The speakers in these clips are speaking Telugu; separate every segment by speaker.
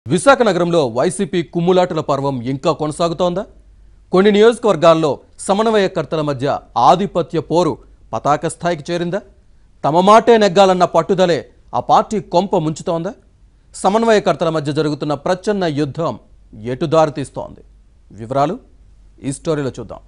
Speaker 1: విశాఖ నగరంలో వైసీపీ కుమ్ములాటల పర్వం ఇంకా కొనసాగుతోందా కొన్ని నియోజకవర్గాల్లో సమన్వయకర్తల మధ్య ఆధిపత్య పోరు పతాక స్థాయికి చేరిందా తమ మాటే నెగ్గాలన్న పట్టుదలే ఆ పార్టీ కొంప ముంచుతోందా సమన్వయకర్తల మధ్య జరుగుతున్న ప్రచన్న యుద్ధం ఎటు దారితీస్తోంది వివరాలు ఈ స్టోరీలో చూద్దాం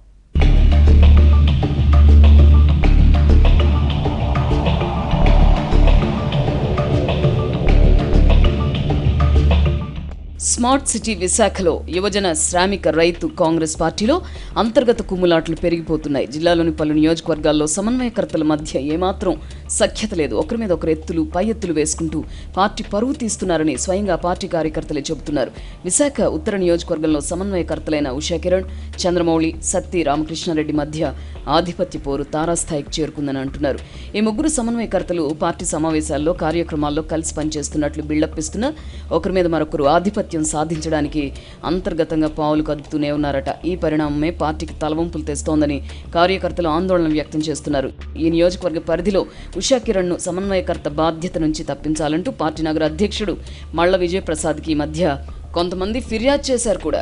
Speaker 2: స్మార్ట్ సిటీ విశాఖలో యువజన శ్రామిక రైతు కాంగ్రెస్ పార్టీలో అంతర్గత కుమ్ములాట్లు పెరిగిపోతున్నాయి జిల్లాలోని పలు నియోజకవర్గాల్లో సమన్వయకర్తల మధ్య ఏమాత్రం సఖ్యత లేదు ఒకరి మీద ఒకరు ఎత్తులు పై ఎత్తులు వేసుకుంటూ పార్టీ పరువు తీస్తున్నారని స్వయంగా పార్టీ కార్యకర్తలే చెబుతున్నారు విశాఖ ఉత్తర నియోజకవర్గంలో సమన్వయకర్తలైన ఉషా కిరణ్ చంద్రమౌళి సత్తి రామకృష్ణారెడ్డి మధ్య ఆధిపత్య పోరు తారాస్థాయికి చేరుకుందని అంటున్నారు ఈ ముగ్గురు సమన్వయకర్తలు పార్టీ సమావేశాల్లో కార్యక్రమాల్లో కలిసి పనిచేస్తున్నట్లు బిల్డప్ ఇస్తున్నా ఒకరి మీద మరొకరు ఆధిపత్యం సాధించడానికి అంతర్గతంగా పావులు కదుపుతూనే ఉన్నారట ఈ పరిణామమే పార్టీకి తలవంపులు తెస్తోందని కార్యకర్తలు ఆందోళన వ్యక్తం చేస్తున్నారు ఈ నియోజకవర్గ పరిధిలో ఉషా కిరణ్ను సమన్వయకర్త బాధ్యత నుంచి తప్పించాలంటూ పార్టీ నగర అధ్యక్షుడు మల్ల విజయప్రసాద్కి ఈ మధ్య కొంతమంది ఫిర్యాదు చేశారు కూడా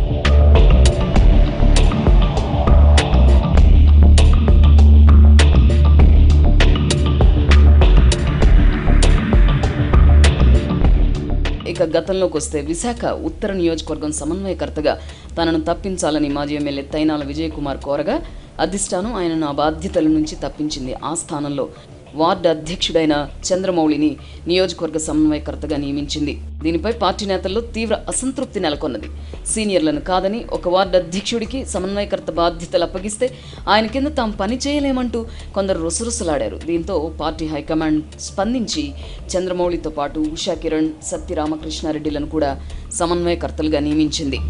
Speaker 2: ఇక గతంలోకి వస్తే విశాఖ ఉత్తర నియోజకవర్గం సమన్వయకర్తగా తనను తప్పించాలని మాజీ ఎమ్మెల్యే తైనాల విజయ్ కుమార్ కోరగా అధిష్టానం ఆయనను ఆ బాధ్యతల నుంచి తప్పించింది ఆ స్థానంలో వార్డు అధ్యక్షుడైన చంద్రమౌళిని నియోజకవర్గ సమన్వయకర్తగా నియమించింది దీనిపై పార్టీ నేతల్లో తీవ్ర అసంతృప్తి నెలకొన్నది సీనియర్లను కాదని ఒక వార్డు అధ్యక్షుడికి సమన్వయకర్త బాధ్యతలు అప్పగిస్తే ఆయన కింద తాము పని చేయలేమంటూ కొందరు రుసరుసలాడారు దీంతో పార్టీ హైకమాండ్ స్పందించి చంద్రమౌళితో పాటు ఉషా కిరణ్ సత్య రామకృష్ణారెడ్డిలను కూడా సమన్వయకర్తలుగా నియమించింది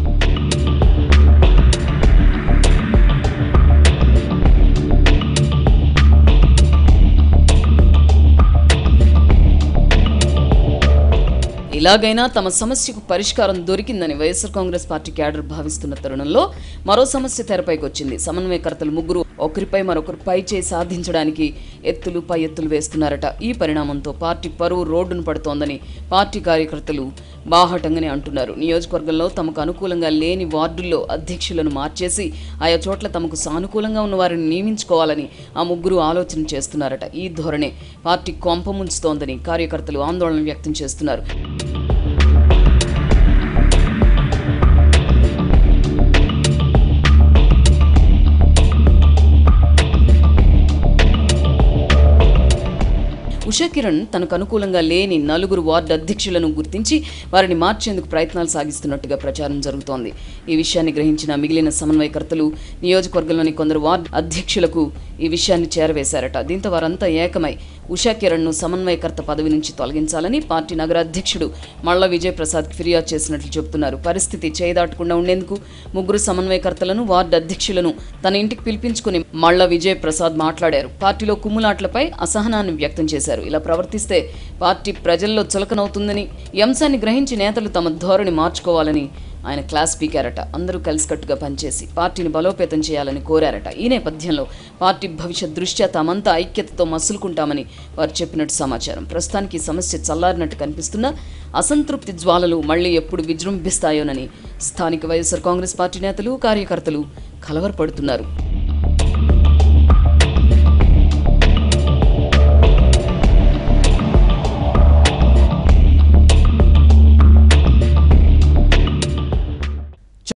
Speaker 2: ఇలాగైనా తమ సమస్యకు పరిష్కారం దొరికిందని వైఎస్ఆర్ కాంగ్రెస్ పార్టీ క్యాడర్ భావిస్తున్న తరుణంలో మరో సమస్య తెరపైకి వచ్చింది సమన్వయకర్తలు ముగ్గురు ఒకరిపై మరొకరు పై చేయి సాధించడానికి ఎత్తులు పై ఎత్తులు వేస్తున్నారట ఈ పరిణామంతో పార్టీ పరువు రోడ్డును పడుతోందని పార్టీ కార్యకర్తలు బాహటంగానే అంటున్నారు నియోజకవర్గంలో తమకు అనుకూలంగా లేని వార్డుల్లో అధ్యక్షులను మార్చేసి ఆయా చోట్ల తమకు సానుకూలంగా ఉన్న వారిని నియమించుకోవాలని ఆ ముగ్గురు ఆలోచన చేస్తున్నారట ఈ ధోరణే పార్టీ కొంప ముంచుతోందని కార్యకర్తలు ఆందోళన వ్యక్తం చేస్తున్నారు ఉషా కిరణ్ తనకు అనుకూలంగా లేని నలుగురు వార్డు అధ్యక్షులను గుర్తించి వారిని మార్చేందుకు ప్రయత్నాలు సాగిస్తున్నట్టుగా ప్రచారం జరుగుతోంది ఈ విషయాన్ని గ్రహించిన మిగిలిన సమన్వయకర్తలు నియోజకవర్గంలోని కొందరు వార్డు అధ్యక్షులకు ఈ విషయాన్ని చేరవేశారట దీంతో వారంతా ఏకమై ఉషా కిరణ్ను సమన్వయకర్త పదవి నుంచి తొలగించాలని పార్టీ నగర అధ్యక్షుడు మల్ల విజయప్రసాద్కి ఫిర్యాదు చేసినట్లు చెబుతున్నారు పరిస్థితి చేయదాటకుండా ఉండేందుకు ముగ్గురు సమన్వయకర్తలను వార్డు అధ్యక్షులను తన ఇంటికి పిలిపించుకుని మల్ల విజయప్రసాద్ మాట్లాడారు పార్టీలో కుమ్ములాట్లపై అసహనాన్ని వ్యక్తం చేశారు ఇలా ప్రవర్తిస్తే పార్టీ ప్రజల్లో చులకనవుతుందని ఈ అంశాన్ని గ్రహించి నేతలు తమ ధోరణి మార్చుకోవాలని ఆయన క్లాస్ స్పీకరట అందరూ కలిసికట్టుగా పనిచేసి పార్టీని బలోపేతం చేయాలని కోరారట ఈ నేపథ్యంలో పార్టీ భవిష్యత్ దృష్ట్యా తామంతా ఐక్యతతో మసులుకుంటామని వారు చెప్పినట్టు సమాచారం ప్రస్తుతానికి ఈ సమస్య చల్లారినట్టు కనిపిస్తున్నా అసంతృప్తి జ్వాలలు మళ్ళీ ఎప్పుడు విజృంభిస్తాయోనని స్థానిక వైఎస్ఆర్ కాంగ్రెస్ పార్టీ నేతలు కార్యకర్తలు కలవరపడుతున్నారు